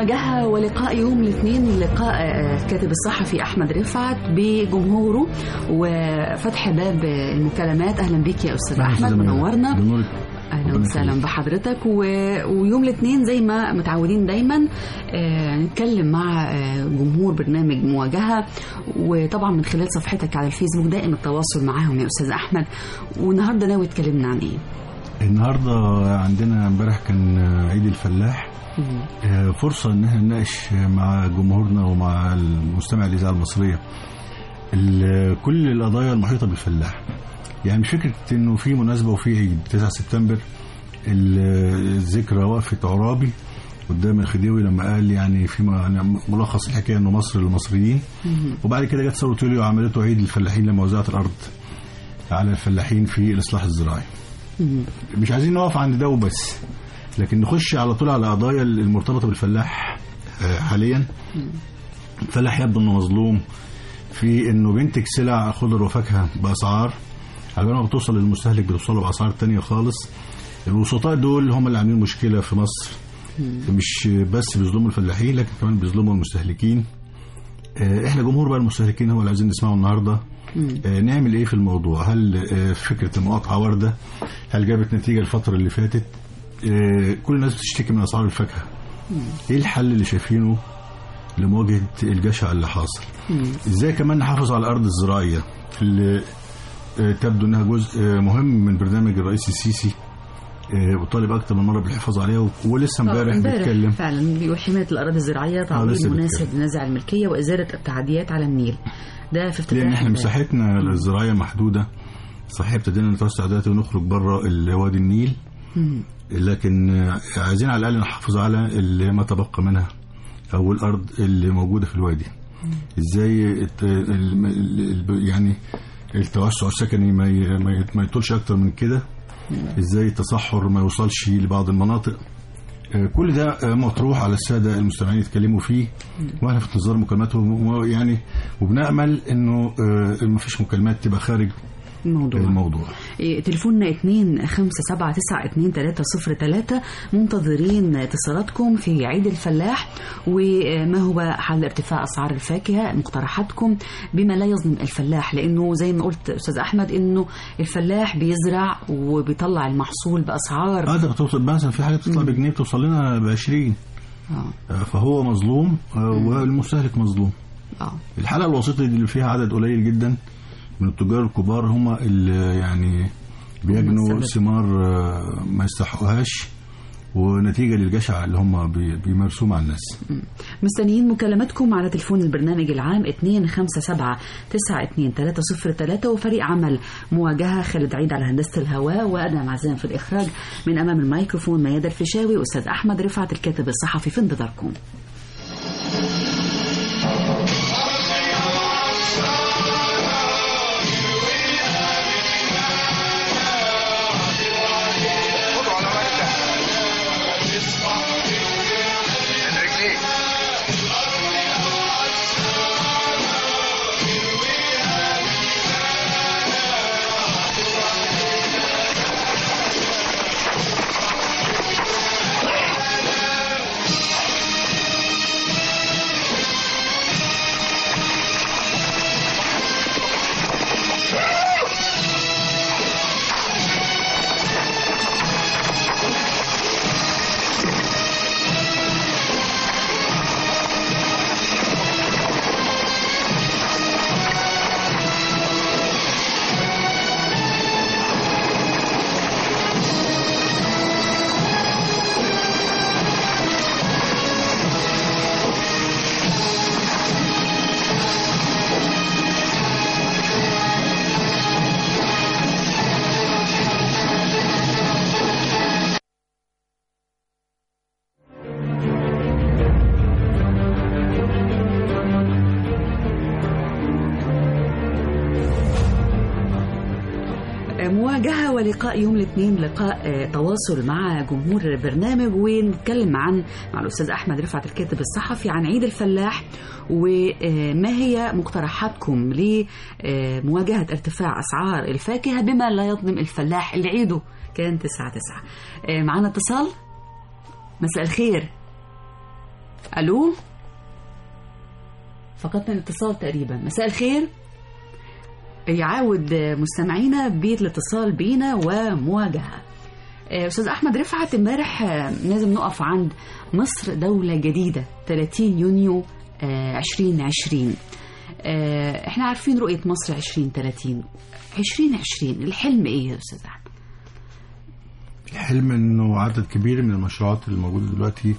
مواجهة ولقاء يوم الاثنين لقاء آه، الكاتب الصحفي أحمد رفعت بجمهوره وفتح باب المكالمات أهلا بك يا أستاذ أحمد منورنا بنورك اهلا ربنا وسهلا يخليك. بحضرتك و... ويوم الاثنين زي ما متعودين دايما آه نتكلم مع آه جمهور برنامج مواجهه وطبعا من خلال صفحتك على الفيسبوك دائم التواصل معاهم يا استاذ احمد والنهارده ناوي تكلمنا عن ايه؟ النهارده عندنا امبارح كان عيد الفلاح مم. آه، فرصة إن احنا نناقش مع جمهورنا ومع المستمع الإذاعة المصرية ال- كل القضايا المحيطة بالفلاح يعني مش فكرة إنه في مناسبة وفي عيد 9 سبتمبر ال- الذكرى وقفة عرابي قدام الخديوي لما قال يعني في م- يعني ملخص الحكاية إنه مصر للمصريين مم. وبعد كده جت ثورة يوليو وعملته عيد الفلاحين لما وزعت الأرض على الفلاحين في الإصلاح الزراعي مم. مش عايزين نقف عند ده وبس لكن نخش على طول على قضايا المرتبطه بالفلاح آه، حاليا الفلاح يبدو انه مظلوم في انه بينتج سلع خضر وفاكهه باسعار على بال ما بتوصل للمستهلك بتوصل باسعار تانية خالص الوسطاء دول هم اللي عاملين مشكله في مصر مش بس بيظلموا الفلاحين لكن كمان بيظلموا المستهلكين آه، احنا جمهور بقى المستهلكين هو اللي عايزين نسمعه النهارده مم. آه، نعمل ايه في الموضوع هل آه، فكره المقاطعه وارده هل جابت نتيجه الفتره اللي فاتت آه، كل الناس بتشتكي من اسعار الفاكهه ايه الحل اللي شايفينه لمواجهه الجشع اللي حاصل مم. ازاي كمان نحافظ على الارض الزراعيه اللي آه، تبدو انها جزء آه، مهم من برنامج الرئيس السيسي آه، وطالب اكتر من مره بالحفاظ عليها و- ولسه امبارح بيتكلم فعلا بيقول حمايه الاراضي الزراعيه لسه تعويض بيتكلم. مناسب لنزع الملكيه وازاله التعديات على النيل ده في افتتاح لان احنا ال- مساحتنا الزراعيه محدوده صحيح ابتدينا نتوسع دلوقتي ونخرج بره وادي النيل مم. لكن آه، عايزين على الاقل نحافظ على اللي ما تبقى منها او الارض اللي موجوده في الوادي ازاي الت- ال- ال- ال- يعني التوسع السكني ما ي- ما ي- ما يطولش اكتر من كده ازاي التصحر ما يوصلش لبعض المناطق آه، كل ده آه، مطروح على الساده المستمعين يتكلموا فيه واحنا في انتظار مكالماتهم ويعني وبنامل انه آه، ما فيش مكالمات تبقى خارج الموضوع الموضوع إيه، تليفوننا اتنين خمسة سبعة تسعة اتنين تلاتة صفر تلاتة منتظرين اتصالاتكم في عيد الفلاح وما هو حل ارتفاع أسعار الفاكهة مقترحاتكم بما لا يظلم الفلاح لأنه زي ما قلت أستاذ أحمد إنه الفلاح بيزرع وبيطلع المحصول بأسعار اه ده بتوصل مثلا في حاجه بتطلع بجنيه بتوصل لنا ب 20 آه. آه، فهو مظلوم آه، والمستهلك مظلوم آه. الحلقه الوسيطه دي اللي فيها عدد قليل جدا من التجار الكبار هم اللي يعني بيجنوا السبب. ثمار آه، ما يستحقوهاش ونتيجه للجشع اللي هم بي- بيمارسوه مع الناس مستنيين مكالماتكم على تليفون البرنامج العام 257 92 وفريق عمل مواجهة خالد عيد على هندسة الهواء وأدم عزام في الإخراج من أمام الميكروفون ميادة الفيشاوي وأستاذ أحمد رفعت الكاتب الصحفي في انتظاركم خدوا على مكتب من رجليك مواجهة ولقاء يوم الاثنين لقاء آه، تواصل مع جمهور البرنامج ونتكلم عن مع الأستاذ أحمد رفعت الكاتب الصحفي عن عيد الفلاح وما هي مقترحاتكم لمواجهة ارتفاع أسعار الفاكهة بما لا يظلم الفلاح اللي عيده كان تسعة تسعة آه، معانا اتصال مساء الخير الو فقدنا الاتصال تقريبا مساء الخير يعاود مستمعينا بالاتصال بينا ومواجهه آه، استاذ احمد رفعت امبارح آه، لازم نقف عند مصر دوله جديده 30 يونيو آه، 2020 آه، احنا عارفين رؤيه مصر 2030 2020 الحلم ايه يا استاذ احمد الحلم انه عدد كبير من المشروعات اللي موجوده دلوقتي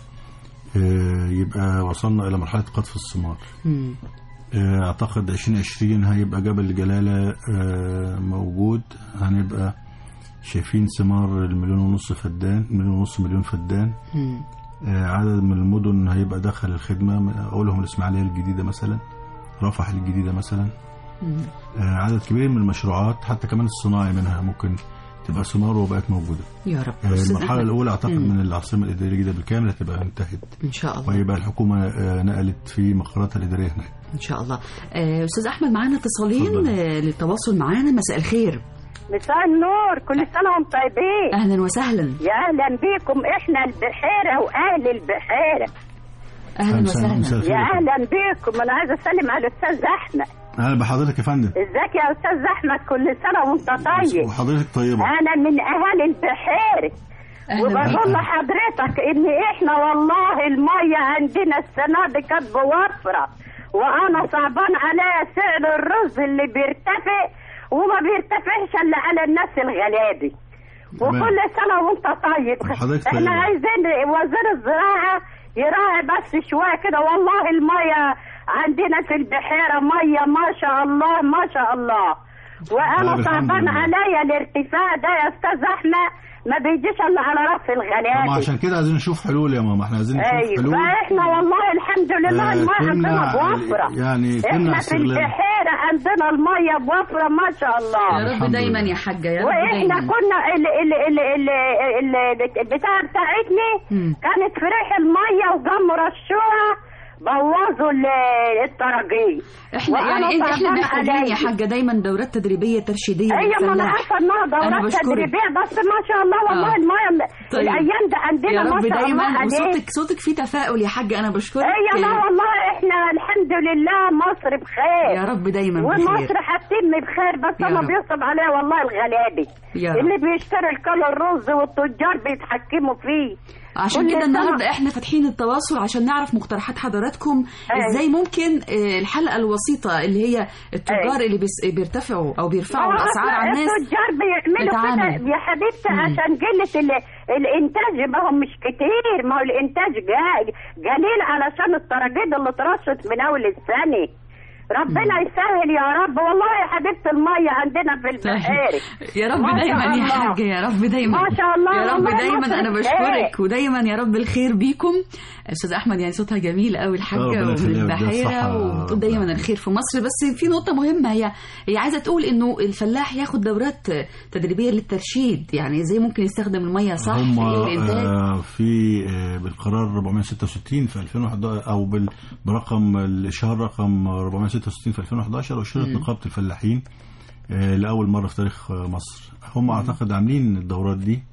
آه، يبقى وصلنا الى مرحله قطف الثمار مم. آه، اعتقد 2020 هيبقى جبل جلاله آه، موجود هنبقى شايفين ثمار المليون ونص فدان مليون ونص مليون فدان مم. آه، عدد من المدن هيبقى دخل الخدمه من اولهم الاسماعيليه الجديده مثلا رفح الجديده مثلا مم. آه، عدد كبير من المشروعات حتى كمان الصناعي منها ممكن تبقى ثمار وبقت موجوده يا رب آه، أستاذ المرحله أحمد. الاولى اعتقد مم. من العاصمه الاداريه الجديده بالكامل هتبقى انتهت ان شاء الله ويبقى الحكومه آه، نقلت في مقراتها الاداريه هناك ان شاء الله آه، استاذ احمد معانا اتصالين اتفضل. آه، للتواصل معانا مساء الخير مساء النور كل سنة وانتم طيبين اهلا وسهلا يا أهلا بيكم إحنا البحيرة وأهل البحيرة اهلا مساء- وسهلا مساء الخير يا يا فندم. أهلا بيكم أنا عايزة أسلم على الأستاذ أحمد اهلا بحضرتك يا فندم إزيك يا أستاذ أحمد كل سنة وأنت طيب وحضرتك طيبه أنا من أهالي البحيرة اهلا وبقول بيك. لحضرتك إن إحنا والله المية عندنا السنة دي كانت بوفرة وأنا صعبان عليا سعر الرز اللي بيرتفع وما بيرتفعش إلا على الناس الغلابة تمام. وكل سنة وانت طيب وحضرتك احنا طيبة. عايزين وزير الزراعة يراعي بس شوية كده والله المية عندنا في البحيرة مية ما شاء الله ما شاء الله طيب، وانا الحمد صعبان لله. عليا الارتفاع ده يا استاذ احمد ما بيجيش الا على راس ما الغلابة عشان كده عايزين نشوف حلول يا ماما احنا عايزين نشوف ايوه حلول فاحنا والله الحمد لله آه، المية كنا- عندنا بوفرة يعني كنا احنا في استغلال. البحيرة عندنا المية بوفرة ما شاء الله يا رب الحمد دايما لله. يا حاجه يا رب واحنا دايما كنا ال ال ال ال ال البتاع بتاعتنا مم. كانت في ريح الميه وقاموا رشوها بوظوا ال- الطراجيل احنا وأنا يعني إيه- احنا صعبان محتاجين يا عليا. حاجه دايما دورات تدريبيه ترشيديه ايوه ما انا للفلاح. عارفه انها أنا دورات بشكرك. تدريبيه بس ما شاء الله والله آه. الميه طيب. الايام ده عندنا يا ما رب شاء الله دايما عليه وصوتك صوتك فيه تفاؤل يا حاجه انا بشكرك ايوه لا والله احنا الحمد لله مصر بخير يا رب دايما بخير ومصر هتتم بخير بس يا انا رب. بيصعب عليها والله الغلابه يا رب. اللي بيشتري الكيلو الرز والتجار بيتحكموا فيه عشان كل كده سنة- النهارده احنا فاتحين التواصل عشان نعرف مقترحات حضراتكم أيوة. ازاي ممكن آه، الحلقه الوسيطه اللي هي التجار أيوة. اللي بيس- بيرتفعوا او بيرفعوا ما هو الاسعار على الناس التجار بيعملوا نتعامل. كده يا حبيبتي مم. عشان قلة ال- الانتاج ما هو مش كتير ما هو الانتاج جا- قليل علشان التراجيد اللي اترشت من اول السنه ربنا يسهل يا رب والله يا حبيبتي الميه عندنا في البحيره يا رب ما شاء دايما يا الله. حاجة يا رب دايما ما شاء الله يا رب والله دايما مصر انا بخير. بشكرك ودايما يا رب الخير بيكم استاذ احمد يعني صوتها جميل قوي الحاجه ربنا ومن يخليها ويديها البحيره الصحة. وبتقول دايما الخير في مصر بس في نقطه مهمه هي هي عايزه تقول انه الفلاح ياخد دورات تدريبيه للترشيد يعني ازاي ممكن يستخدم الميه صح هم في إيه الانتاج آه، في آه، بالقرار 466 في 2011 او بال- برقم الاشهار رقم 466 في 2011 وشرط نقابه الفلاحين آه، لاول مره في تاريخ آه، مصر هم اعتقد عاملين الدورات دي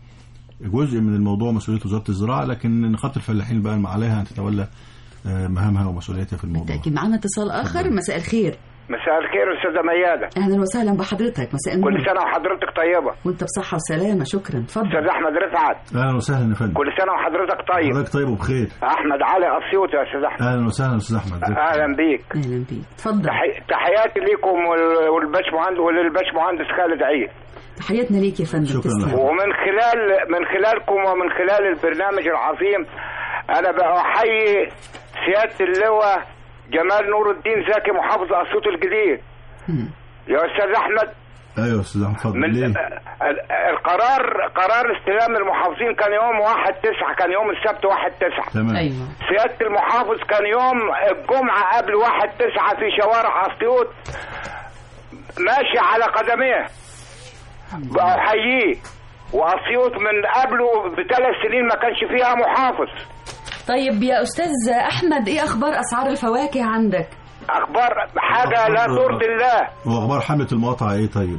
جزء من الموضوع مسؤوليه وزاره الزراعه لكن نقابه الفلاحين بقى عليها ان تتولى آه، مهامها ومسؤوليتها في الموضوع بالتاكيد معانا اتصال اخر مساء الخير مساء الخير استاذه مياده اهلا وسهلا بحضرتك مساء النور كل سنه وحضرتك طيبه وانت بصحه وسلامه شكرا اتفضل استاذ احمد رفعت اهلا وسهلا يا فندم كل سنه وحضرتك طيب حضرتك طيب وبخير احمد علي اسيوط يا استاذ احمد اهلا وسهلا استاذ احمد اهلا بيك اهلا بيك اتفضل تحي- تحياتي ليكم وال- والباشمهندس وللباشمهندس خالد عيد تحياتنا ليك يا فندم شكراً تسلم لك. ومن خلال من خلالكم ومن خلال البرنامج العظيم انا بأحيي سياده اللواء جمال نور الدين زكي محافظ اسيوط الجديد مم. يا استاذ احمد ايوه يا استاذ احمد اتفضل من ليه؟ ال- القرار قرار استلام المحافظين كان يوم واحد تسعة كان يوم السبت واحد تسعة تمام ايوه سيادة المحافظ كان يوم الجمعة قبل واحد تسعة في شوارع أسيوط ماشي على قدميه بأحييه وأسيوط من قبله بثلاث سنين ما كانش فيها محافظ طيب يا استاذ احمد ايه اخبار اسعار الفواكه عندك أخبار حاجة لا ترضي الله واخبار حمله المقاطعه ايه طيب؟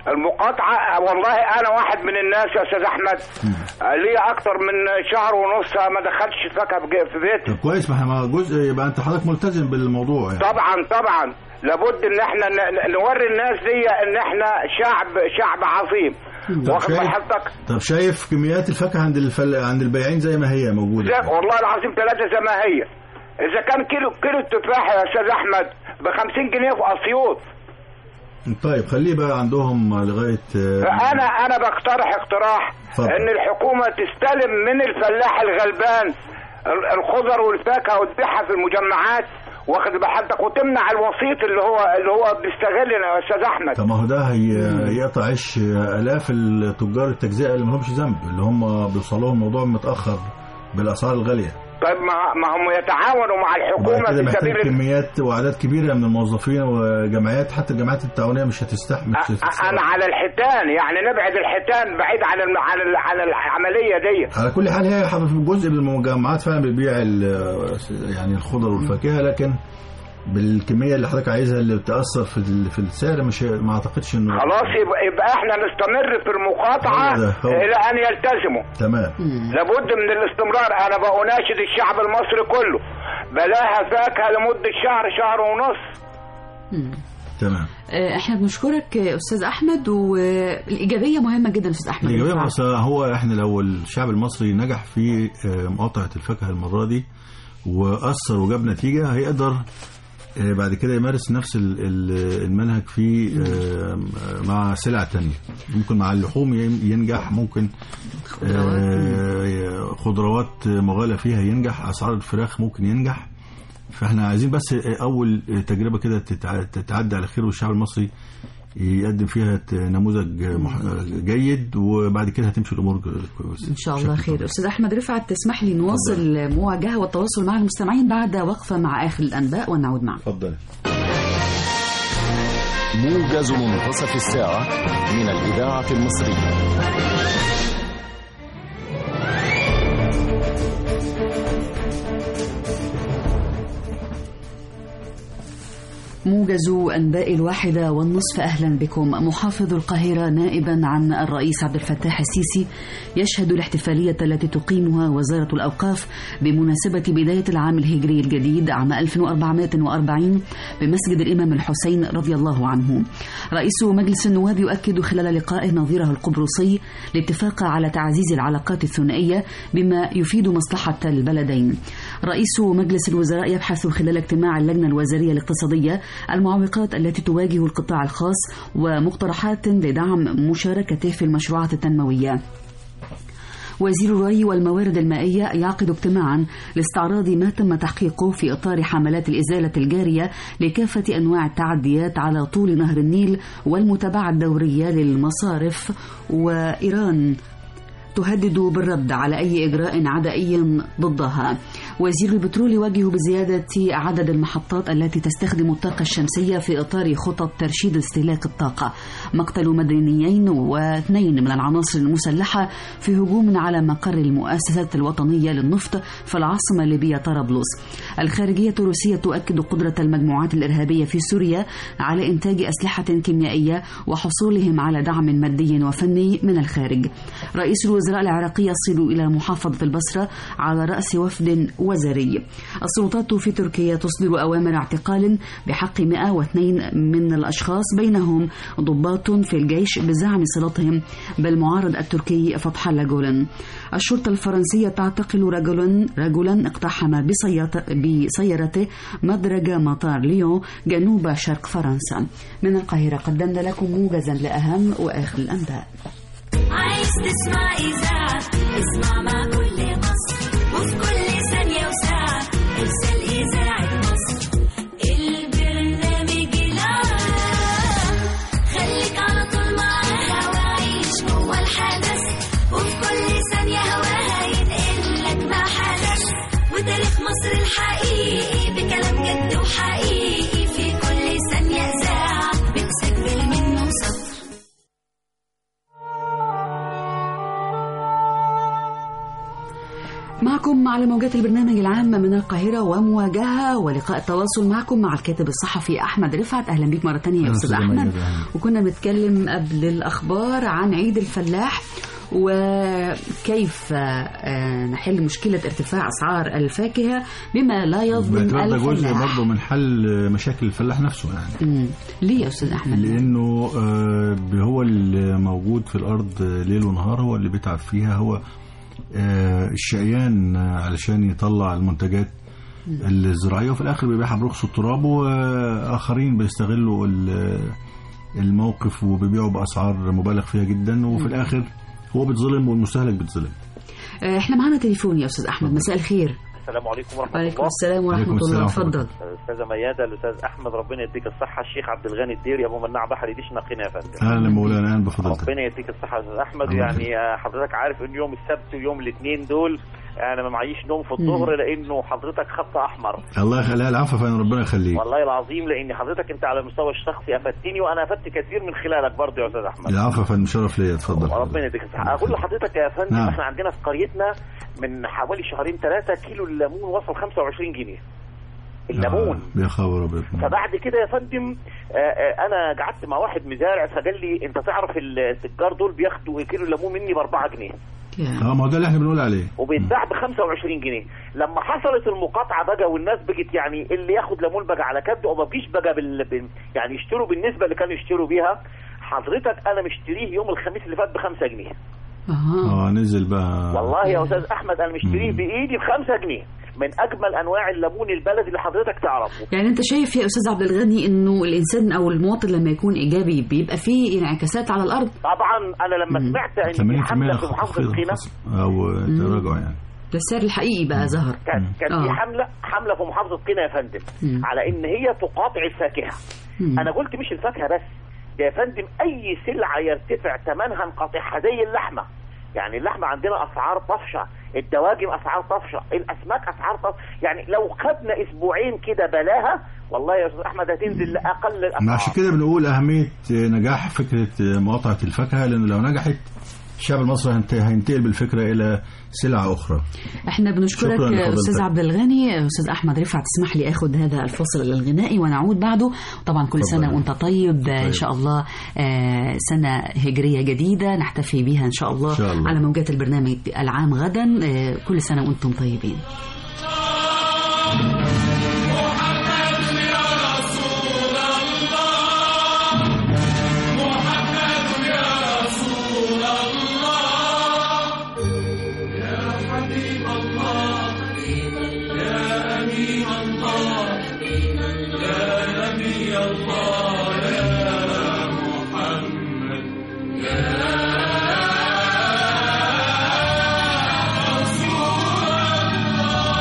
المقاطعه والله انا واحد من الناس يا استاذ احمد لي اكتر من شهر ونص ما دخلتش فاكهه في جي- في بيتي طب كويس ما احنا جزء يبقى انت حضرتك ملتزم بالموضوع يعني طبعا طبعا لابد ان احنا ن- ن- نوري الناس دي ان احنا شعب شعب عظيم طب واخد بال شايف حضرتك طب شايف كميات الفاكهه عند الفل... عند البياعين زي ما هي موجوده زي- والله العظيم ثلاثة زي ما هي إذا كان كيلو كيلو التفاح يا أستاذ أحمد ب 50 جنيه في أسيوط طيب خليه بقى عندهم لغايه آه، أنا أنا بقترح اقتراح اتفضل. إن الحكومة تستلم من الفلاح الغلبان ال- الخضر والفاكهة وتبيعها في المجمعات واخد بال حضرتك وتمنع الوسيط اللي هو اللي هو بيستغلنا يا أستاذ أحمد طب ما هو ده هي يقطع عيش الاف التجار التجزئه اللي ما لهمش ذنب اللي هم بيوصل لهم الموضوع متاخر بالاسعار الغاليه طيب ما ما هم يتعاونوا مع وبعد الحكومة كده في محتاج سبيل ال- كميات واعداد كبيره من الموظفين وجمعيات حتى الجمعيات التعاونيه مش هتستحمل مش أ- هتستحمل. انا على الحيتان يعني نبعد الحيتان بعيد عن الم- عن ال- عن العمليه دي على كل حال هي حضرتك جزء من المجمعات فعلا بتبيع ال- يعني الخضر والفاكهه لكن بالكميه اللي حضرتك عايزها اللي بتاثر في ال- في السعر مش ما اعتقدش انه خلاص يبقى, يبقى احنا نستمر في المقاطعه هو ده، هو. الى ان يلتزموا تمام لابد من الاستمرار انا بأناشد الشعب المصري كله بلاها فاكهه لمده شهر شهر ونص تمام آه، احنا بنشكرك آه، استاذ احمد والايجابيه مهمه جدا استاذ احمد الإيجابية بالفعل. بس هو احنا لو الشعب المصري نجح في آه، مقاطعة الفاكهة المرة دي وأثر وجاب نتيجة هيقدر آه، بعد كده يمارس نفس ال- ال- المنهج في آه، مع سلع تانية ممكن مع اللحوم ين- ينجح ممكن آه، خضروات مغالى فيها ينجح أسعار الفراخ ممكن ينجح فاحنا عايزين بس اول تجربه كده تتع- تتعدي على خير والشعب المصري يقدم فيها ت- نموذج مح- جيد وبعد كده هتمشي الامور كويس ان شاء الله خير استاذ احمد رفعت تسمح لي نواصل المواجهه والتواصل مع المستمعين بعد وقفه مع اخر الانباء ونعود معكم اتفضل موجز منتصف الساعة من الإذاعة المصرية موجز أنباء الواحدة والنصف أهلا بكم محافظ القاهرة نائبا عن الرئيس عبد الفتاح السيسي يشهد الاحتفالية التي تقيمها وزارة الأوقاف بمناسبة بداية العام الهجري الجديد عام 1440 بمسجد الإمام الحسين رضي الله عنه رئيس مجلس النواب يؤكد خلال لقائه نظيره القبرصي الاتفاق على تعزيز العلاقات الثنائية بما يفيد مصلحة البلدين رئيس مجلس الوزراء يبحث خلال اجتماع اللجنة الوزارية الاقتصادية المعوقات التي تواجه القطاع الخاص ومقترحات لدعم مشاركته في المشروعات التنموية وزير الري والموارد المائية يعقد اجتماعا لاستعراض ما تم تحقيقه في إطار حملات الإزالة الجارية لكافة أنواع التعديات على طول نهر النيل والمتابعة الدورية للمصارف وإيران تهدد بالرد على أي إجراء عدائي ضدها وزير البترول يواجه بزيادة عدد المحطات التي تستخدم الطاقة الشمسية في إطار خطط ترشيد استهلاك الطاقة مقتل مدنيين واثنين من العناصر المسلحة في هجوم على مقر المؤسسة الوطنية للنفط في العاصمة الليبية طرابلس الخارجية الروسية تؤكد قدرة المجموعات الإرهابية في سوريا على إنتاج أسلحة كيميائية وحصولهم على دعم مادي وفني من الخارج رئيس الوزراء العراقي يصل إلى محافظة البصرة على رأس وفد وزاري السلطات في تركيا تصدر أوامر اعتقال بحق 102 من الأشخاص بينهم ضباط في الجيش بزعم صلتهم بالمعارض التركي فتح الله جولن الشرطة الفرنسية تعتقل رجلا رجلا اقتحم بسيارة- بسيارته مدرج مطار ليون جنوب شرق فرنسا من القاهرة قدمنا لكم موجزا لأهم وآخر الأنباء عايز تسمع إذاعة اسمع مع كل مصر وفي كل ثانية وساعة ارسل إذاعة مصر البرنامج العام خليك على طول معاها وعيش جوه الحدث وفي كل ثانية هواها ينقل لك ما حدث وتاريخ مصر الحقيقي بكلام جد وحقيقي في كل ثانية إذاعة بتسجل منه سطر على موجات البرنامج العام من القاهرة ومواجهة ولقاء التواصل معكم مع الكاتب الصحفي أحمد رفعت أهلا بيك مرة تانية يا أهلا أستاذ أستاذ أحمد ميادة، أهلا. وكنا بنتكلم قبل الأخبار عن عيد الفلاح وكيف آه، نحل مشكلة ارتفاع أسعار الفاكهة بما لا يظلم باعتبار ده جزء الفلاح برضه من حل مشاكل الفلاح نفسه يعني مم. ليه يا أستاذ أحمد؟ لانه آه، هو اللي موجود في الارض ليل ونهار هو اللي بيتعب فيها هو آه، الشقيان علشان يطلع المنتجات الزراعيه وفي الاخر بيبيعها برخص التراب واخرين بيستغلوا ال- الموقف وبيبيعوا باسعار مبالغ فيها جدا وفي الاخر هو بيتظلم والمستهلك بيتظلم آه، احنا معانا تليفون يا أستاذ أحمد مساء الخير السلام عليكم ورحمه وعليكم الله السلام وعليكم ورحمة الله السلام ورحمة اتفضل استاذه ميادة الاستاذ احمد ربنا يديك الصحه الشيخ عبد الغني الديري ابو مناع بحري ديش نقينا يا فندم اهلا مولانا اهلا بفضلتك ربنا يديك الصحه يا استاذ احمد الله يعني آه، حضرتك عارف ان يوم السبت ويوم الاثنين دول انا ما معيش نوم في الظهر لانه حضرتك خط احمر الله يخليها العفو فان ربنا يخليك والله العظيم لان حضرتك انت على المستوى الشخصي افدتني وانا افدت كثير من خلالك برضه يا استاذ احمد العفو فان شرف ليا اتفضل ربنا يديك الصحه اقول لحضرتك يا فندم نعم. احنا عندنا في قريتنا من حوالي شهرين ثلاثه كيلو الليمون وصل 25 جنيه الليمون آه، يا خبر ابيض فبعد كده يا فندم آه، آه، انا قعدت مع واحد مزارع فقال لي انت تعرف التجار دول بياخدوا كيلو الليمون مني ب 4 جنيه يا. اه ما هو ده اللي احنا بنقول عليه وبيتباع ب 25 جنيه لما حصلت المقاطعه بقى والناس بقت يعني اللي ياخد ليمون بقى على كبده وما بيجيش بقى بال... بال... يعني يشتروا بالنسبه اللي كانوا يشتروا بيها حضرتك انا مشتريه يوم الخميس اللي فات ب 5 جنيه أها اه نزل بقى والله يا استاذ احمد انا مشتريه مم. بايدي ب 5 جنيه من اجمل انواع الليمون البلدي اللي حضرتك تعرفه يعني انت شايف يا استاذ عبد الغني انه الانسان او المواطن لما يكون ايجابي بيبقى فيه انعكاسات على الارض طبعا انا لما مم. سمعت ان في 80% حمله في محافظه خفض قنا او تراجع يعني ده السعر الحقيقي بقى ظهر كان كان آه. في حمله حمله في محافظه قنا يا فندم مم. على ان هي تقاطع الفاكهه مم. انا قلت مش الفاكهه بس ده يا فندم اي سلعه يرتفع ثمنها انقطاعها زي اللحمه يعني اللحمه عندنا اسعار طفشه الدواجن اسعار طفشه الاسماك اسعار طفشه يعني لو خدنا اسبوعين كده بلاها والله يا استاذ احمد هتنزل لاقل ما الاسعار عشان كده بنقول أهمية نجاح فكرة مقاطعة الفاكهة لأن لو نجحت الشعب المصري هينت- هينتقل بالفكرة إلى سلعة أخرى احنا بنشكرك شكراً لفضيلتك. استاذ عبد الغني استاذ احمد رفعت تسمح لي اخد هذا الفصل الغنائي ونعود بعده طبعا كل اتفضل. سنه وانت طيب ان طيب. شاء الله آه، سنه هجريه جديده نحتفي بها ان شاء الله, إن شاء الله. على موجات البرنامج العام غدا آه، كل سنه وانتم طيبين يا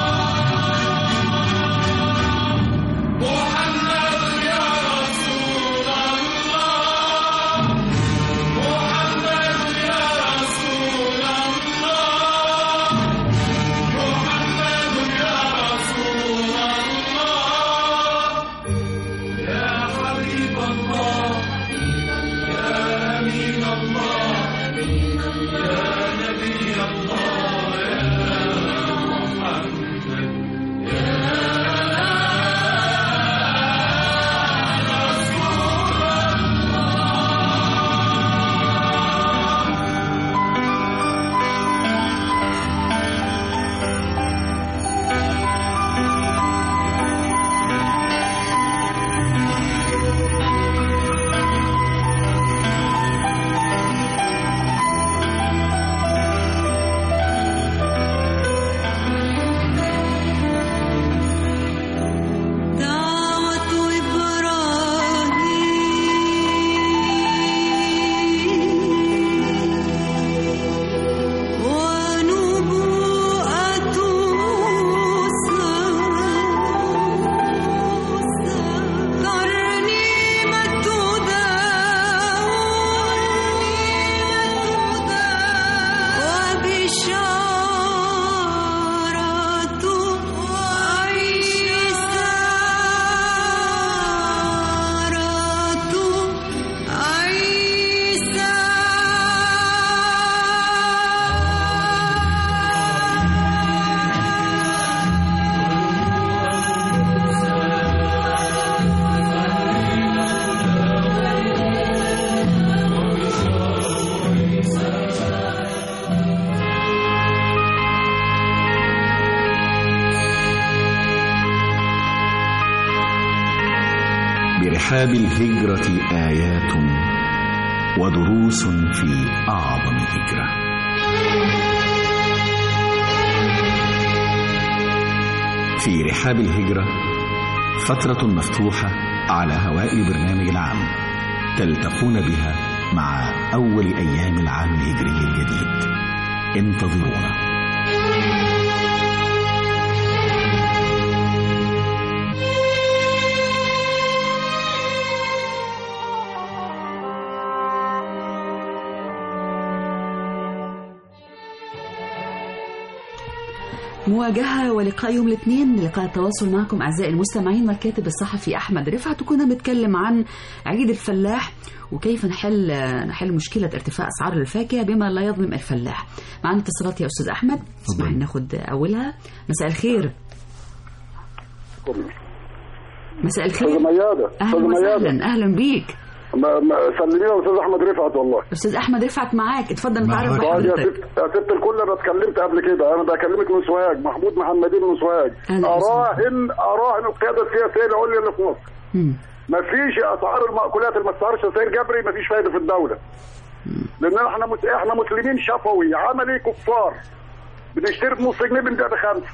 برحاب الهجرة آيات ودروس في أعظم هجرة في رحاب الهجرة فترة مفتوحة على هواء البرنامج العام تلتقون بها مع أول أيام العام الهجري الجديد انتظرونا مواجهة ولقاء يوم الاثنين لقاء التواصل معكم أعزائي المستمعين والكاتب الصحفي أحمد رفعت وكنا بنتكلم عن عيد الفلاح وكيف نحل نحل مشكلة ارتفاع أسعار الفاكهة بما لا يظلم الفلاح معنا اتصالات يا أستاذ أحمد اسمح ناخد أولها مساء الخير مساء الخير استاذ ميادة أهلا استاذ ميادة وسهلا أهلا بيك ما- ما- سلمينا يا استاذ احمد رفعت والله أستاذ أحمد رفعت معاك اتفضل نتعرف طيب يا بحضرتك ست يا ست الكل انا اتكلمت قبل كده انا بكلمك من سوهاج محمود محمدين من سوهاج أهلا وسهلا. اراهن اراهن القياده السياسيه العليا اللي في مصر مم. ما فيش اسعار المأكولات اللي ما تسعرش سعر جبري ما فيش فايده في الدوله لان احنا مس... احنا مسلمين شفوي عملي كفار بنشتري بنص جنيه بنبيع بخمسه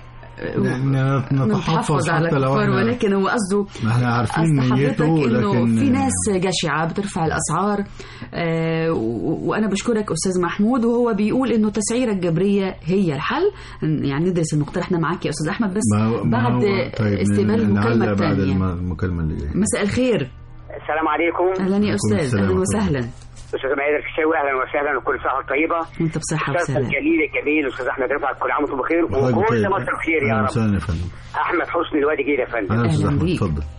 يعني نتحفظ على حتى لو الكفار احنا ولكن هو قصده ما احنا عارفين أصل حضرتك نيته انه لكن في ناس جشعه بترفع الاسعار آه و- وانا بشكرك استاذ محمود وهو بيقول انه التسعيره الجبريه هي الحل يعني ندرس المقترح احنا معاك يا استاذ احمد بس ما ما بعد هو طيب استقبال المكالمه نعلق بعد الثانيه الم- المكالمة اللي جايه مساء الخير السلام عليكم اهلا يا استاذ السلام اهلا ورحمة وسهلا استاذ ماهر الفيشاوي اهلا وسهلا وكل سنه وانت طيبه وانت بصحه الاستاذ وسلام الجليل الجميل الاستاذ احمد رفعت كل عام وانتم بخير حضرتك وكل طيب. مصر بخير يا أهلا رب وسهلا يا فندم احمد حسني الوادي جيل يا فندم اهلا استاذ أهلا احمد بيك. اتفضل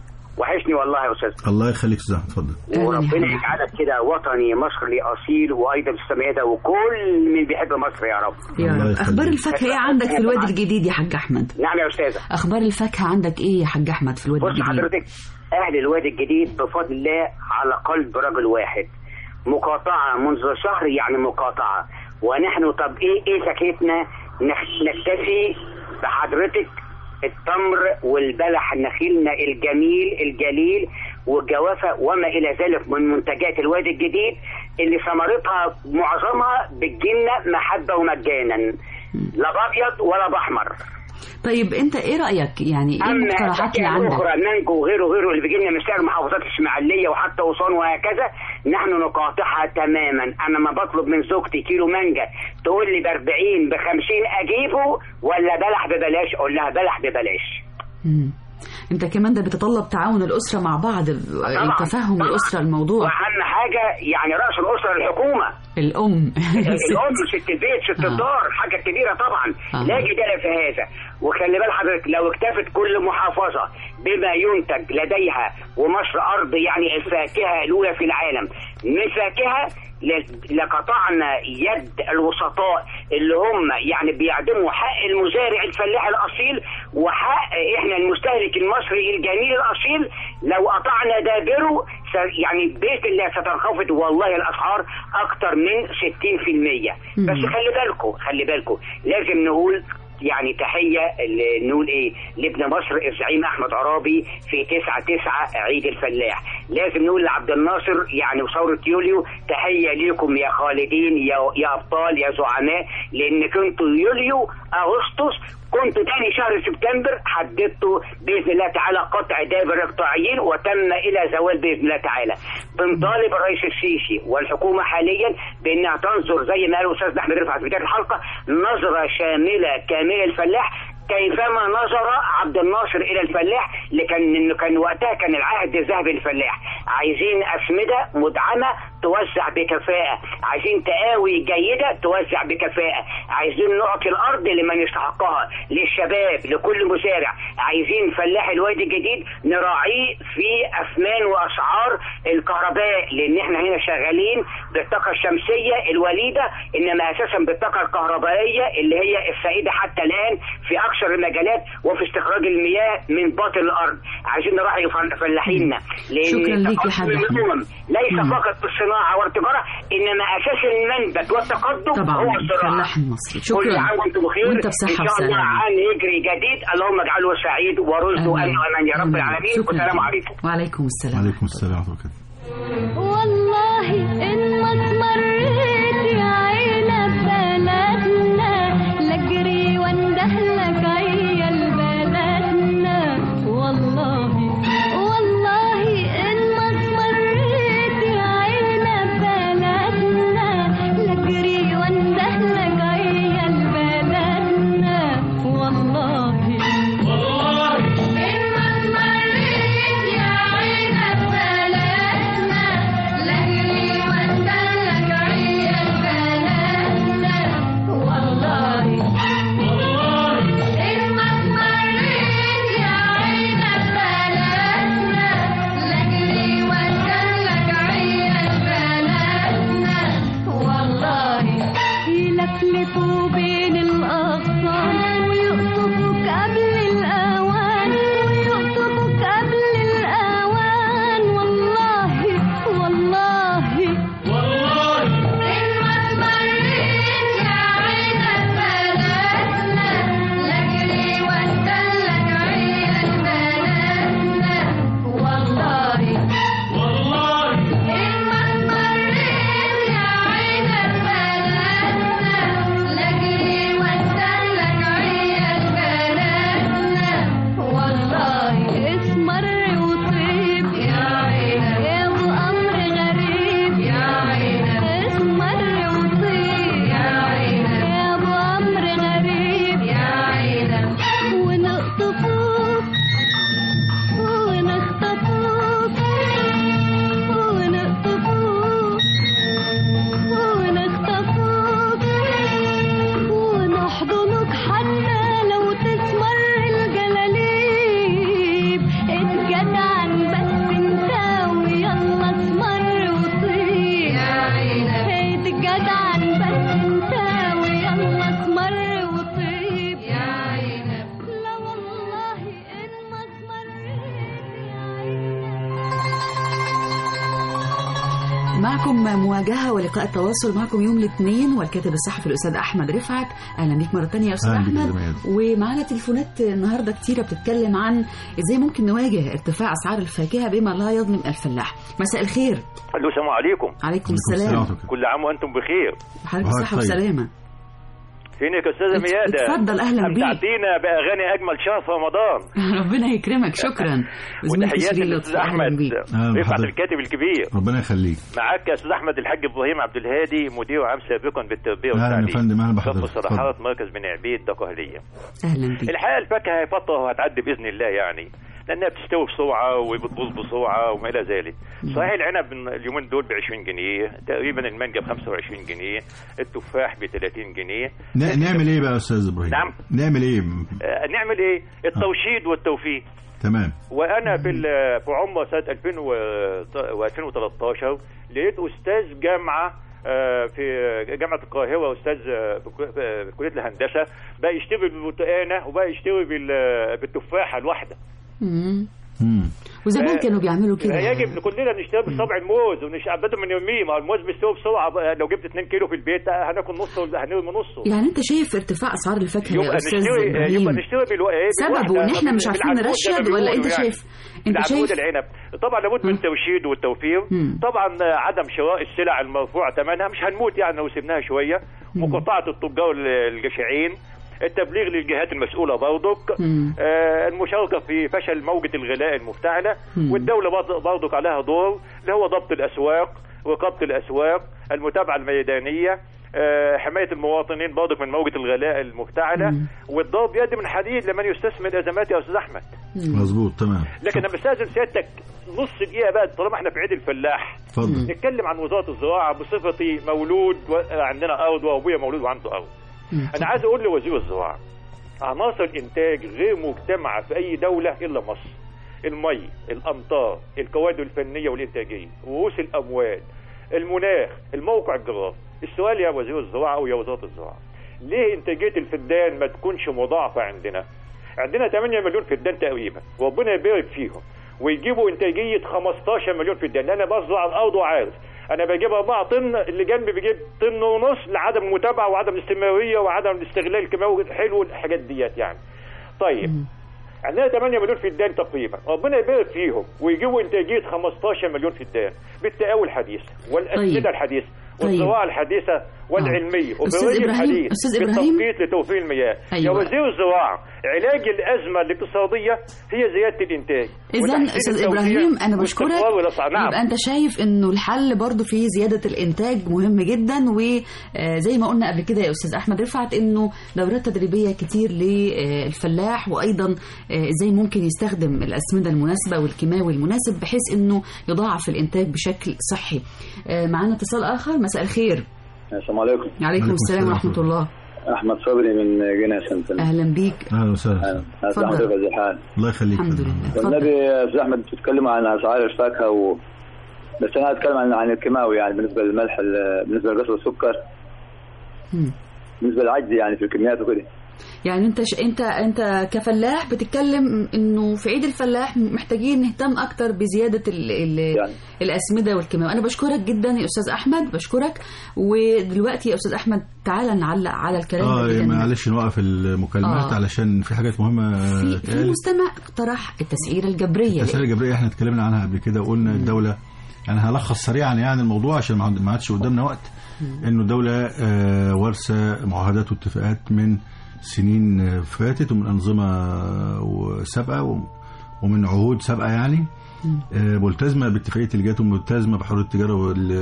وحشني والله يا استاذ الله يخليك استاذ احمد اتفضل أهلا يا وربنا حبيبي. يجعلك كده وطني مصري اصيل وايضا مستميده وكل من بيحب مصر يا رب يا الله رب يخليك. اخبار الفاكهه ايه عندك في الوادي الجديد يا حاج احمد نعم يا استاذه اخبار الفاكهه عندك ايه يا حاج احمد في الوادي بص الجديد حضرتك اهل الوادي الجديد بفضل الله على قلب رجل واحد مقاطعه منذ شهر يعني مقاطعه ونحن طب ايه ايه سكتنا نخ- نكتفي بحضرتك التمر والبلح نخيلنا الجميل الجليل والجوافه وما الى ذلك من منتجات الوادي الجديد اللي ثمرتها معظمها بتجيلنا محبه ومجانا لا بابيض ولا باحمر طيب انت ايه رايك يعني ايه اما المقترحات اللي الفاكهه عندك الاخرى مانجو وغيره وغيره اللي بيجي لنا من سائر محافظات الاسماعيليه وحتى وصان وهكذا نحن نقاطعها تماما انا ما بطلب من زوجتي كيلو مانجا تقول لي ب 40 ب 50 اجيبه ولا بلح ببلاش اقول لها بلح ببلاش مم. انت كمان ده بيتطلب تعاون الاسره مع بعض تفهم طبعاً. الاسره الموضوع واهم حاجه يعني راس الاسره الحكومه الام الام ست البيت ست آه. الدار حاجه كبيره طبعا آه. لا جدال في هذا وخلي بال حضرتك لو اكتفت كل محافظه بما ينتج لديها ومصر ارض يعني الفاكهه الاولى في العالم من فاكهه ل- لقطعنا يد الوسطاء اللي هم يعني بيعدموا حق المزارع الفلاح الاصيل وحق احنا المستهلك المصري الجميل الاصيل لو قطعنا دابره س- يعني باذن الله ستنخفض والله الاسعار اكتر من 60% مم. بس خلي بالكم خلي بالكم لازم نقول يعني تحية ل- نقول ايه لابن مصر الزعيم احمد عرابي في 9 9 عيد الفلاح لازم نقول لعبد الناصر يعني وثورة يوليو تحية ليكم يا خالدين يا يا ابطال يا زعماء لان كنتوا يوليو اغسطس كنتوا تاني شهر سبتمبر حددتوا باذن الله تعالى قطع دابر الاقطاعيين وتم الى زوال باذن الله تعالى بنطالب الرئيس السيسي والحكومه حاليا بانها تنظر زي ما قال الاستاذ احمد رفعت في بدايه الحلقه نظره شامله كامله للفلاح كيفما نظر عبد الناصر الى الفلاح لكن انه كان وقتها كان العهد الذهبي للفلاح عايزين اسمده مدعمه توزع بكفاءه عايزين تقاوي جيده توزع بكفاءه عايزين نعطي الارض لمن يستحقها للشباب لكل مزارع عايزين فلاح الوادي الجديد نراعيه في اثمان واسعار الكهرباء لان احنا هنا شغالين بالطاقه الشمسيه الوليده انما اساسا بالطاقه الكهربائيه اللي هي السائده حتى الان في اكثر المجالات وفي استخراج المياه من باطن الارض عايزين نراعي فل- فلاحيننا لان شكراً ليك يا تقدم حاج أحمد. الامم ليس مم. فقط في الصناعه صناعه والتجاره انما اساس المنبت والتقدم طبعا هو الزراعه الفلاح المصري كل شكرا عام وانتم بخير وانت بصحة ان شاء الله وسلامة عام يجري جديد اللهم اجعله سعيد ورزق وامن وامان يا رب العالمين شكرا والسلام عليكم وعليكم السلام عليكم السلام ورحمه الله وبركاته والله إن ما استمريت يا عيلة بلدنا لجري واندهلك عيال بلدنا والله والله إن ما استمريت يا عيلة بلدنا لجري واندهلك عيال بلدنا والله والله إن ما استمريت يا عيلة بلدنا لجري واندهلك عيال بلدنا والله والله إن ما استمريت يا عيلة بلدنا لجري واندهلك عيال بلدنا والله يلفلفوا بين الأغصان ويقطفوك قبل الأوان ويقطفوك قبل الأوان والله والله والله إن ما استمريت يا عيلة بلدنا لجري واندلك عيال بلدنا والله والله إن ما استمريت يا عيلة بلدنا لجري واندلك عيال بلدنا والله اسمر وطيب يا عيلة يا ابو امر غريب يا عيلة اسمر وطيب يا عيلة يا ابو امر غريب يا عيلة ونقطفوك ونخطفوك ونقطفوك ونخطفوك ونحضنك حتى لو تسمر الجلاليب اتجدعن بس انت ويلا اسمر وطيب يا عيلة اتجدعن بس انت ويلا اسمر وطيب يا عيلة لا والله ان ما اسمريت يا معكم مواجهة ولقاء التواصل معكم يوم الاثنين والكاتب الصحفي الأستاذ أحمد رفعت أهلا بيك مرة تانية يا أستاذ أهلا بك يا أحمد زميلي. ومعانا تليفونات النهاردة كتيرة بتتكلم عن إزاي ممكن نواجه ارتفاع أسعار الفاكهة بما لا يظلم الفلاح مساء الخير الو السلام عليكم عليكم السلام كل عام وانتم بخير وحضرتك نهار صحة طيب. وسلامة فينك يا استاذه ات- مياده اتفضل، أهلا بيك. امتعتينا باغاني اجمل شهر في رمضان ربنا يكرمك شكرا وزميلتي وتحياتي شيرين للاستاذ لطفي أهلا احمد بيك أهلا رفعت بحضرتك. الكاتب الكبير ربنا يخليك معاك يا استاذ احمد الحاج ابراهيم عبد الهادي مدير عام سابقا بالتربيه أهلا يا والتعليم فندم، أهلا صف بحضرتك. الصلاحات مركز بن عبيد دقهليه أهلا بيك الحقيقه الفاكهه فتره وهتعدي باذن الله يعني لانها بتستوي بسرعه وبتبوظ بسرعه وما الى ذلك صحيح العنب من اليومين دول ب 20 جنيه تقريبا المانجا ب 25 جنيه التفاح ب 30 جنيه ن- نعمل ايه بقى يا استاذ ابراهيم نعم. نعمل ايه آه، نعمل ايه التوشيد والتوفيق تمام وانا في ال- في عمره سنه 2000 و 2013 لقيت استاذ جامعه آه، في جامعه القاهره استاذ آه، في كو- في كليه الهندسه بقى يشتري بالبرتقانه وبقى يشتري بال- بالتفاحه الواحده مم. مم. وزمان آه، كانوا بيعملوا كده يجب كلنا نشتري بصبع الموز ونش بدل ما نرميه ما هو الموز بيستوي بسرعه بقى لو جبت 2 كيلو في البيت آه، هناكل نصه ولا هنرمي نصه يعني انت شايف ارتفاع اسعار الفاكهه يا يبقى استاذ نشتري يبقى ابراهيم نشتري بالو... إيه سببه بالوحدة. ان احنا مش عارفين بالعنقود زي ما نرشد ولا انت بيقولوا يعني. شايف انت العنقود شايف العنب طبعا لابد من التوشيد والتوفير مم. طبعا عدم شراء السلع المرفوع ثمنها مش هنموت يعني لو سيبناها شويه مقاطعه التجار الجشعين التبليغ للجهات المسؤوله برضك مم. آه المشاركه في فشل موجه الغلاء المفتعله مم. والدوله برض- برضك عليها دور اللي هو ضبط الاسواق رقابه الاسواق المتابعه الميدانيه آه، حمايه المواطنين برضك من موجه الغلاء المفتعله مم. والضرب يد من حديد لمن يستثمر الازمات يا استاذ احمد مظبوط تمام لكن انا بستاذن سيادتك نص دقيقه بقى طالما احنا في عيد الفلاح اتفضل نتكلم عن وزاره الزراعه بصفتي مولود و... عندنا ارض وابويا مولود وعنده ارض مم. انا عايز اقول لوزير الزراعه عناصر الانتاج غير مجتمعه في اي دوله الا مصر المي الامطار الكوادر الفنيه والانتاجيه رؤوس الاموال المناخ الموقع الجغرافي السؤال يا وزير الزراعه او يا وزاره الزراعه ليه انتاجيه الفدان ما تكونش مضاعفه عندنا عندنا 8 مليون فدان تقريبا وربنا يبارك فيهم ويجيبوا انتاجيه 15 مليون فدان لان انا بزرع الارض وعارف انا بجيب 4 طن اللي جنبي بيجيب طن ونص لعدم المتابعه وعدم الاستمراريه وعدم الاستغلال الكيماوي حلو الحاجات ديت يعني طيب عندنا 8 مليون فدان تقريبا ربنا يبارك فيهم ويجيبوا انتاجيه 15 مليون فدان بالتقاوي الحديث والاسمده طيب. الحديثه طيب. والزراعه الحديثه والعلميه أستاذ وبالري إبراهيم- الحديث أستاذ إبراهيم. بالتخطيط لتوفير المياه أيوة. يا وزير الزراعه علاج الازمه الاقتصاديه هي زياده الانتاج اذا وتحسين استاذ التوزيع ابراهيم انا بشكرك واستقرار الأسعار. نعم يبقى انت شايف انه الحل برضو في زياده الانتاج مهم جدا وزي ما قلنا قبل كده يا استاذ احمد رفعت انه دورات تدريبيه كتير للفلاح وايضا آه، ازاي ممكن يستخدم الاسمده المناسبه والكيماوي المناسب بحيث انه يضاعف الانتاج بشكل صحي آه، معانا اتصال اخر مساء الخير السلام عليكم عليكم السلام ورحمه الله احمد صبري من جنة سنتين اهلا بيك اهلا وسهلا السلام عليكم ازي الحال الله يخليك الحمد لله اتفضل. والنبي يا استاذ احمد بتتكلموا عن اسعار الفاكهه و... بس انا اتكلم عن عن الكيماوي يعني بالنسبه للملح ال- بالنسبه للقصب والسكر مم. بالنسبه للعجز يعني في الكميات وكده يعني انت ش... انت انت كفلاح بتتكلم انه في عيد الفلاح محتاجين نهتم اكتر بزياده ال... ال... يعني. الاسمده والكيماوي انا بشكرك جدا يا استاذ احمد بشكرك ودلوقتي يا استاذ احمد تعالى نعلق على الكلام اه اللي كان- معلش نوقف المكالمات آه. علشان في حاجات مهمه في في اتقالت. مستمع اقترح التسعيره الجبريه التسعيره الجبريه احنا اتكلمنا عنها قبل كده وقلنا الدوله انا هلخص سريعا يعني الموضوع عشان ما عاد- ما عادش قدامنا وقت انه الدوله آه، وارثه معاهدات واتفاقات من سنين آه، فاتت ومن انظمه آه، سابقه و- ومن عهود سابقه يعني آه، ملتزمه باتفاقيه الجات وملتزمه بحريه التجاره وال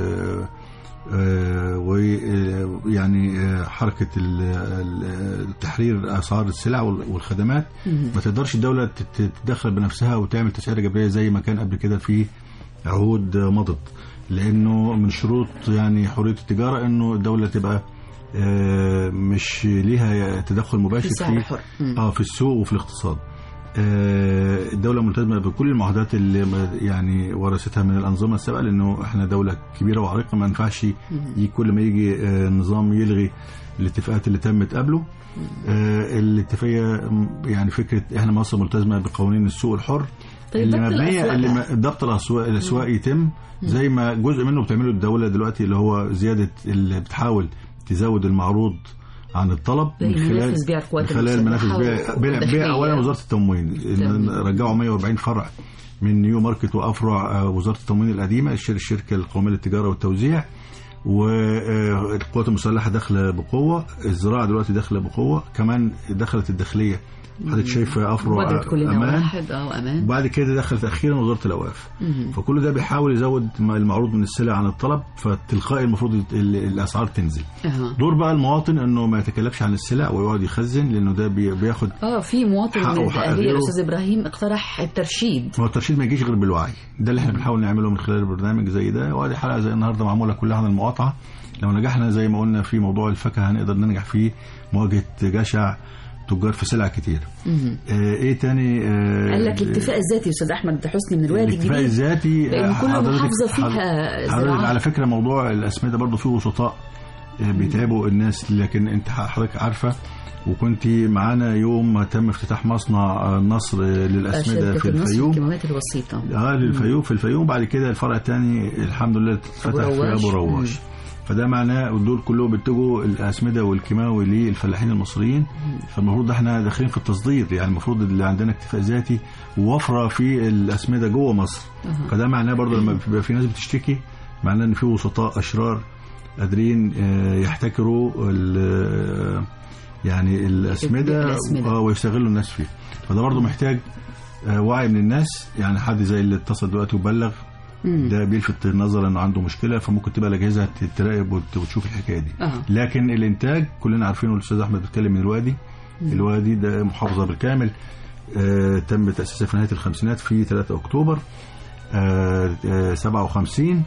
ويعني حركه ال- ال- تحرير اسعار السلع وال- والخدمات ما تقدرش الدوله تت- تتدخل بنفسها وتعمل تسعيره جبريه زي ما كان قبل كده في عهود مضت لانه من شروط يعني حريه التجاره انه الدوله تبقى آه، مش ليها تدخل مباشر في سعر حر. مم. اه في السوق وفي الاقتصاد آه، الدولة ملتزمة بكل المعاهدات اللي ما- يعني ورثتها من الأنظمة السابقة لأنه إحنا دولة كبيرة وعريقة ما ينفعش يجي كل ما يجي آه، نظام يلغي الاتفاقات اللي تمت قبله آه، الاتفاقية م- يعني فكرة إحنا مصر ملتزمة بقوانين السوق الحر طيب اللي ضبط مبنية الأسواق اللي بقى. ما- ضبط الأسواق الأسواق يتم زي ما جزء منه بتعمله الدولة دلوقتي اللي هو زيادة اللي بتحاول تزود المعروض عن الطلب زي من خلال منافذ بيع القوات من خلال منافذ المسلحة بيع بيع, والداخلية. بيع اولا وزاره التموين إن رجعوا 140 فرع من نيو ماركت وافرع آه، وزاره التموين القديمه الشر- الشركه القوميه للتجاره والتوزيع والقوات المسلحه داخله بقوه الزراعه دلوقتي داخله بقوه كمان دخلت الداخليه حضرتك شايفه افرع مبادرة كلنا امان واحد اه وامان وبعد كده دخلت اخيرا وزاره الاوقاف مم. فكل ده بيحاول يزود المعروض من السلع عن الطلب فتلقائي المفروض ال- الاسعار تنزل اه دور بقى المواطن انه ما يتكلفش عن السلع ويقعد يخزن لانه ده بي- بياخد اه في مواطن حقه من وحق الدقهلية غيره. الاستاذ ابراهيم اقترح الترشيد ما هو الترشيد ما يجيش غير بالوعي ده اللي احنا بنحاول نعمله من خلال برنامج زي ده وادي حلقه زي النهارده معموله كلها عن المقاطعه لو نجحنا زي ما قلنا في موضوع الفاكهه هنقدر ننجح في مواجهه جشع تجار في سلع كتير مم. آه ايه تاني آه قال لك الاكتفاء الذاتي يا استاذ احمد حسني من الوادي الاكتفاء الجديد الذاتي لان آه، كل حضرتك- محافظه فيها حضرتك زراعه على فكره موضوع الاسمده برضه فيه وسطاء آه، بيتعبوا الناس لكن انت حضرتك عارفه وكنت معانا يوم ما تم افتتاح مصنع آه، النصر آه، للاسمده شركة في النصر الفيوم الكيماويات الوسيطه اه للفيوم في الفيوم بعد كده الفرع الثاني الحمد لله اتفتح أبو في رواش. ابو رواش فده معناه دول كلهم بيتجهوا الاسمده والكيماوي للفلاحين المصريين فالمفروض احنا داخلين في التصدير يعني المفروض اللي عندنا اكتفاء ذاتي ووفره في الاسمده جوه مصر فده معناه برضه لما بيبقى في ناس بتشتكي معناه ان في وسطاء اشرار قادرين آه، يحتكروا ال- يعني الاسمده الأسمدة. آه، ويستغلوا الناس فيها فده برضه محتاج آه، وعي من الناس يعني حد زي اللي اتصل دلوقتي وبلغ مم. ده بيلفت النظر انه عنده مشكله فممكن تبقى الاجهزه تراقب وت- وتشوف الحكايه دي اه لكن الانتاج كلنا عارفينه الاستاذ احمد بيتكلم من الوادي الوادي ده محافظه بالكامل آه تم تاسيسها في نهايه الخمسينات في 3 اكتوبر آه آه 57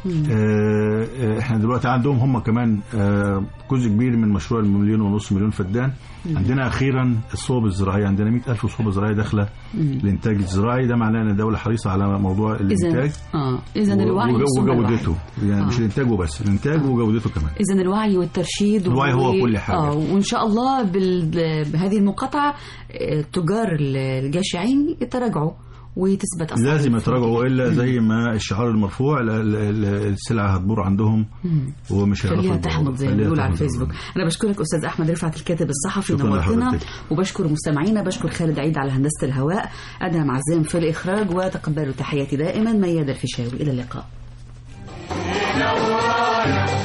آه آه، احنا دلوقتي عندهم هم كمان آه جزء كبير من مشروع المليون ونص مليون فدان عندنا اخيرا الصوب الزراعيه عندنا 100000 صوبه زراعيه داخله الانتاج الزراعي ده معناه ان الدوله حريصه على موضوع اذا الانتاج اه اذا الوعي وج- ثم الوعي. وجودته يعني آه. مش الانتاج وبس الانتاج وجودته كمان إذا الوعي والترشيد الوعي هو و- كل حاجة. اه وإن شاء الله بال... بهذه المقاطعة آه، تجار الجاشعين يتراجعوا وتثبت أسعار لازم الفواكه. يتراجعوا والا زي ما الشعار المرفوع ال- ال- ال- السلعه هتبور عندهم ومش هيعرفوا خليها يبيعوها. تحمض زي ما خليها بيقولوا على تحمض. الفيسبوك انا بشكرك استاذ احمد رفعت الكاتب الصحفي شكراً نورتنا لحضرتك. وبشكر مستمعينا بشكر خالد عيد على هندسه الهواء ادهم عزام في الاخراج وتقبلوا تحياتي دائما ميادة الفيشاوي الى اللقاء يا